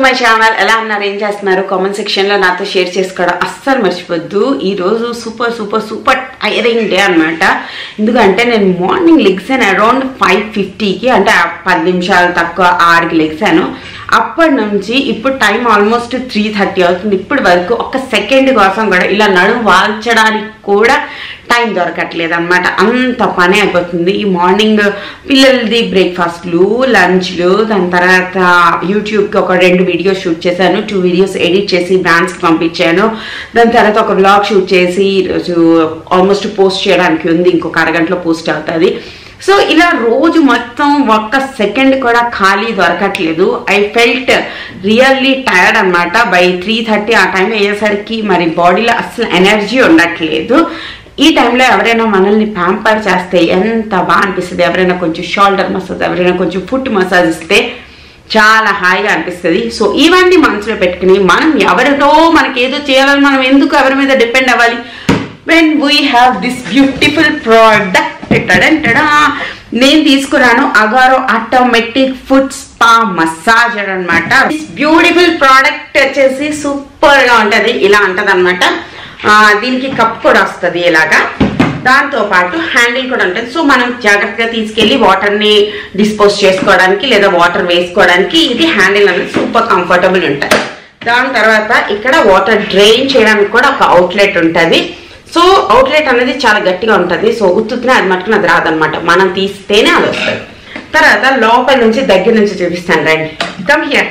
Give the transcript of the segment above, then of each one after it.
my channel ఎలా ఉన్నారు ఏం చేస్తున్నారు కామెంట్ సెక్షన్ లో నాతో షేర్ చేసుకోవడం అస్సలు మర్చిపోద్దు ఈ రోజు super super super tiring day అన్నమాట ఎందుకంటే నేను మార్నింగ్ లెగ్సాను అరౌండ్ ఫైవ్ ఫిఫ్టీకి అంటే ఆ పది నిమిషాలు తక్కువ ఆరుకి లెగ్సాను అప్పటి నుంచి ఇప్పుడు టైం ఆల్మోస్ట్ త్రీ థర్టీ అవుతుంది ఇప్పటి వరకు ఒక సెకండ్ కోసం కూడా ఇలా నడుము వాల్చడానికి కూడా టైం దొరకట్లేదు అనమాట అంత పని అయిపోతుంది ఈ మార్నింగ్ పిల్లలది బ్రేక్ఫాస్ట్లు లంచ్లు దాని తర్వాత యూట్యూబ్కి ఒక రెండు వీడియోస్ షూట్ చేశాను టూ వీడియోస్ ఎడిట్ చేసి బ్రాండ్స్కి పంపించాను దాని తర్వాత ఒక బ్లాగ్ షూట్ చేసి ఈరోజు ఆల్మోస్ట్ పోస్ట్ చేయడానికి ఉంది ఇంకొక అరగంటలో పోస్ట్ అవుతుంది సో ఇలా రోజు మొత్తం ఒక్క సెకండ్ కూడా ఖాళీ దొరకట్లేదు ఐ ఫెల్ట్ రియల్లీ టైర్డ్ అనమాట బై త్రీ థర్టీ ఆ టైం అయ్యేసరికి మరి బాడీలో అసలు ఎనర్జీ ఉండట్లేదు ఈ టైంలో ఎవరైనా మనల్ని ప్యాంపర్ చేస్తే ఎంత బాగా అనిపిస్తుంది ఎవరైనా కొంచెం షోల్డర్ మసాజ్ ఎవరైనా కొంచెం ఫుట్ మసాజ్ ఇస్తే చాలా హాయిగా అనిపిస్తుంది సో ఇవన్నీ మనసులో పెట్టుకుని మనం ఎవరితో మనకి ఏదో చేయాలని మనం ఎందుకు ఎవరి మీద డిపెండ్ అవ్వాలి when we have this beautiful product నేను తీసుకున్నాను Agaro automatic foot spa massager అనమాట బ్యూటిఫుల్ ప్రోడక్ట్ వచ్చేసి సూపర్ గా ఉంటది ఇలా ఉంటది అనమాట దీనికి కప్ కూడా వస్తుంది ఇలాగా దాంతో పాటు హ్యాండిల్ కూడా ఉంటుంది సో మనం జాగ్రత్తగా తీసుకెళ్లి వాటర్ ని డిస్పోజ్ చేసుకోవడానికి లేదా వాటర్ వేసుకోవడానికి ఇది హ్యాండిల్ అనేది సూపర్ కంఫర్టబుల్ ఉంటుంది దాని తర్వాత ఇక్కడ వాటర్ డ్రైన్ చేయడానికి కూడా ఒక అవుట్లెట్ ఉంటుంది సో అవుట్లెట్ అనేది చాలా గట్టిగా ఉంటుంది సో ఉత్తుతునే అది మట్టుకుని అది రాదనమాట మనం తీస్తేనే అది వస్తుంది తర్వాత లోపల నుంచి దగ్గర నుంచి చూపిస్తాను రండి కమ్ హియర్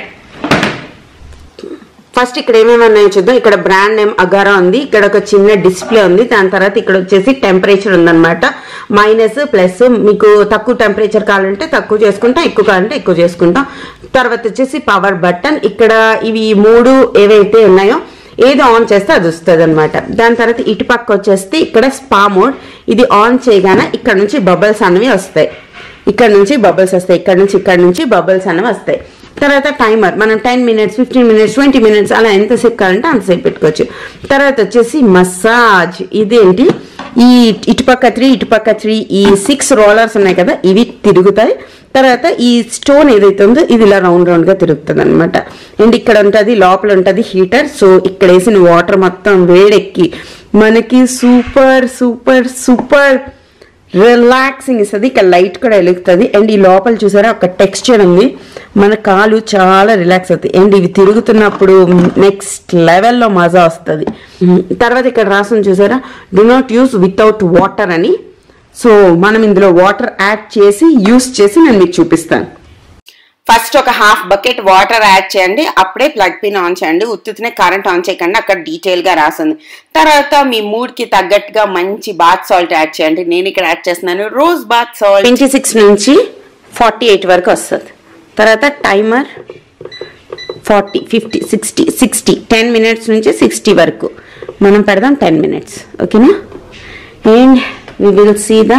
ఫస్ట్ ఇక్కడ ఏమేమి ఉన్నాయో చూద్దాం ఇక్కడ బ్రాండ్ నేమ్ అగారా ఉంది ఇక్కడ ఒక చిన్న డిస్ప్లే ఉంది దాని తర్వాత ఇక్కడ వచ్చేసి టెంపరేచర్ ఉందన్నమాట మైనస్ ప్లస్ మీకు తక్కువ టెంపరేచర్ కావాలంటే తక్కువ చేసుకుంటాం ఎక్కువ కావాలంటే ఎక్కువ చేసుకుంటాం తర్వాత వచ్చేసి పవర్ బటన్ ఇక్కడ ఇవి మూడు ఏవైతే ఉన్నాయో ఏది ఆన్ చేస్తే అది వస్తుంది అనమాట దాని తర్వాత ఇటు పక్క వచ్చేస్తే ఇక్కడ స్పా మోడ్ ఇది ఆన్ చేయగానే ఇక్కడ నుంచి బబుల్స్ అనేవి వస్తాయి ఇక్కడ నుంచి బబుల్స్ వస్తాయి ఇక్కడ నుంచి ఇక్కడ నుంచి బబుల్స్ అనేవి వస్తాయి తర్వాత టైమర్ మనం ten minutes fifteen minutes twenty minutes అలా ఎంతసేపు కావాలంటే అంతసేపు పెట్టుకోవచ్చు తర్వాత వచ్చేసి మసాజ్ ఇదేంటి ఈ ఇటుపక్క త్రీ ఇటుపక్క త్రీ ఈ సిక్స్ రోలర్స్ ఉన్నాయి కదా ఇవి తిరుగుతాయి తర్వాత ఈ స్టోన్ ఏదైతే ఉందో ఇది ఇలా రౌండ్ రౌండ్ గా తిరుగుతుంది అనమాట అండ్ ఇక్కడ ఉంటుంది లోపల ఉంటుంది హీటర్ సో ఇక్కడ వేసిన వాటర్ మొత్తం వేడెక్కి మనకి సూపర్ సూపర్ సూపర్ రిలాక్సింగ్ ఇస్తుంది ఇక్కడ లైట్ కూడా వెలుగుతుంది అండ్ ఈ లోపల చూసారా ఒక టెక్స్చర్ ఉంది మన కాలు చాలా రిలాక్స్ అవుతుంది అండ్ ఇవి తిరుగుతున్నప్పుడు నెక్స్ట్ లెవెల్లో మజా వస్తుంది తర్వాత ఇక్కడ రాసిన చూసారా do not use without water అని సో మనం ఇందులో వాటర్ యాడ్ చేసి యూస్ చేసి నేను మీకు చూపిస్తాను ఫస్ట్ ఒక హాఫ్ బకెట్ వాటర్ యాడ్ చేయండి అప్పుడే ప్లగ్ పిన్ ఆన్ చేయండి ఉత్తుతనే కరెంట్ ఆన్ చేయకండి అక్కడ డీటెయిల్ గా రాసింది తర్వాత మీ మూడ్ కి తగ్గట్టుగా మంచి బాత్ సాల్ట్ యాడ్ చేయండి నేను ఇక్కడ యాడ్ చేస్తున్నాను rose bath salt twenty six నుంచి ఫార్టీ ఎయిట్ వరకు వస్తుంది తర్వాత timer forty fifty sixty sixty ten minutes నుంచి సిక్స్టీ వరకు మనం పెడదాం టెన్ మినిట్స్ ఓకేనా and we will see the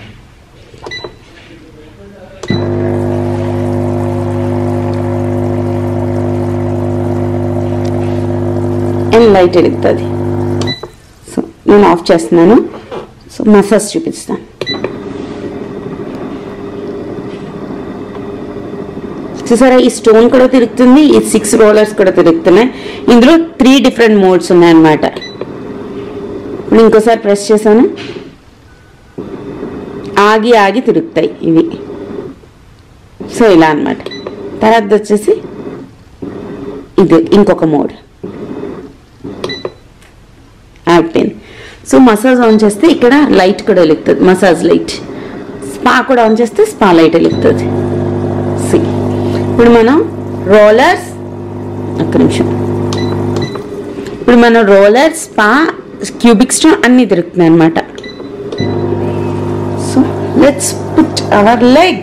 and light వెలుగుతుంది సో నేను ఆఫ్ చేస్తున్నాను సో మసాజ్ చూపిస్తాను చూసారా ఈ స్టోన్ కూడా తిరుగుతుంది ఈ సిక్స్ రోలర్స్ కూడా తిరుగుతున్నాయి ఇందులో త్రీ డిఫరెంట్ మోడ్స్ ఉన్నాయన్నమాట ఇప్పుడు ఇంకోసారి ప్రెస్ చేశాను ఆగి ఆగి తిరుగుతాయి ఇవి సో ఇలా అనమాట తర్వాత వచ్చేసి ఇది ఇంకొక మోడ్ అయిపోయింది సో మసాజ్ ఆన్ చేస్తే ఇక్కడ లైట్ కూడా వెలుగుతుంది మసాజ్ లైట్ స్పా కూడా ఆన్ చేస్తే స్పా లైట్ వెలుగుతుంది సి ఇప్పుడు మనం రోలర్స్ ఒక్క నిమిషం ఇప్పుడు మనం రోలర్ స్పా క్యూబిక్ స్టోన్ అన్ని తిరుగుతున్నాయి అనమాట so let's put our leg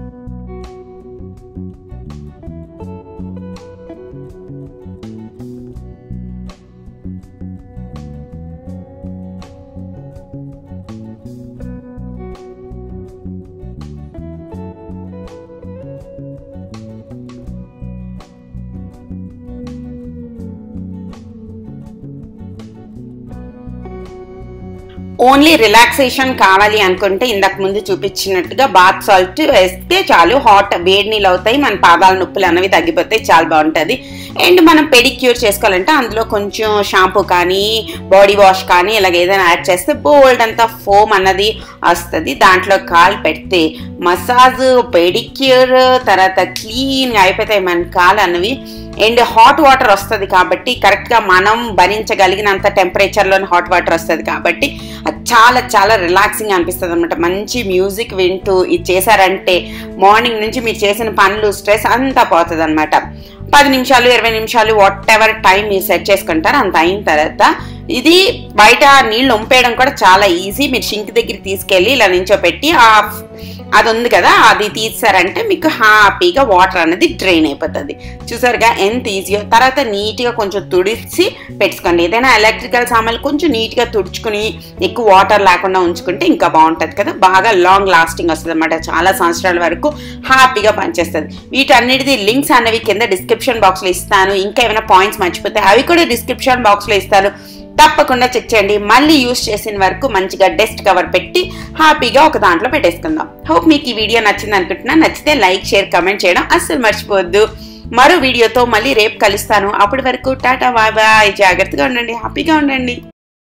only relaxation కావాలి అనుకుంటే ఇంతకు ముందు చూపించినట్టుగా బాత్ సాల్ట్ వేస్తే చాలు హాట్ వేడి నీళ్ళు అవుతాయి మన పాదాల నొప్పులు అనేవి తగ్గిపోతాయి చాలా బాగుంటుంది అండ్ మనం పెడిక్యూర్ చేసుకోవాలంటే అందులో కొంచెం షాంపూ కానీ బాడీ వాష్ కానీ ఇలాగ ఏదైనా యాడ్ చేస్తే బోల్డ్ అంతా ఫోమ్ అన్నది వస్తుంది దాంట్లో కాలు పెడితే మసాజ్ పెడిక్యూర్ తర్వాత క్లీన్గా అయిపోతాయి మన కాలు అన్నవి అండ్ హాట్ వాటర్ వస్తుంది కాబట్టి కరెక్ట్గా మనం భరించగలిగినంత టెంపరేచర్లోని హాట్ వాటర్ వస్తుంది కాబట్టి అది చాలా చాలా రిలాక్సింగ్ అనిపిస్తుంది అనమాట మంచి మ్యూజిక్ వింటూ ఇది చేశారంటే మార్నింగ్ నుంచి మీరు చేసిన పనులు స్ట్రెస్ అంతా పోతుంది అనమాట పది నిమిషాలు ఇరవై నిమిషాలు వాట్ ఎవర్ టైం మీరు సెట్ చేసుకుంటారు అంత అయిన తర్వాత ఇది బయట నీళ్ళు ఉంపేయడం కూడా చాలా ఈజీ మీరు షింక్ దగ్గర తీసుకెళ్ళి ఇలా నించోపెట్టి ఆ అది ఉంది కదా అది తీసారంటే మీకు హ్యాపీగా వాటర్ అనేది డ్రైన్ అయిపోతుంది చూసారుగా ఎంత ఈజీయో తర్వాత నీట్గా కొంచెం తుడిచి పెట్టుకోండి ఏదైనా ఎలక్ట్రికల్ సామాన్లు కొంచెం నీట్గా తుడుచుకుని ఎక్కువ వాటర్ లేకుండా ఉంచుకుంటే ఇంకా బాగుంటుంది కదా బాగా లాంగ్ లాస్టింగ్ వస్తుంది అనమాట చాలా సంవత్సరాల వరకు హ్యాపీగా పనిచేస్తుంది వీటన్నిటిది లింక్స్ అనేవి కింద డిస్క్రిప్షన్ బాక్స్లో ఇస్తాను ఇంకా ఏమైనా పాయింట్స్ మర్చిపోతే అవి కూడా డిస్క్రిప్షన్ బాక్స్లో ఇస్తాను తప్పకుండా చెక్ చేయండి మళ్ళీ యూస్ చేసిన వరకు మంచిగా డెస్ట్ కవర్ పెట్టి హ్యాపీగా ఒక దాంట్లో పెట్టేసుకుందాం హోప్ మీకు ఈ వీడియో నచ్చింది అనుకుంటున్నా నచ్చితే లైక్ షేర్ కమెంట్ చేయడం అస్సలు మర్చిపోవద్దు మరో వీడియోతో మళ్ళీ రేపు కలుస్తాను అప్పటి వరకు టాటా బాయ్ బాయ్ జాగ్రత్తగా ఉండండి హ్యాపీగా ఉండండి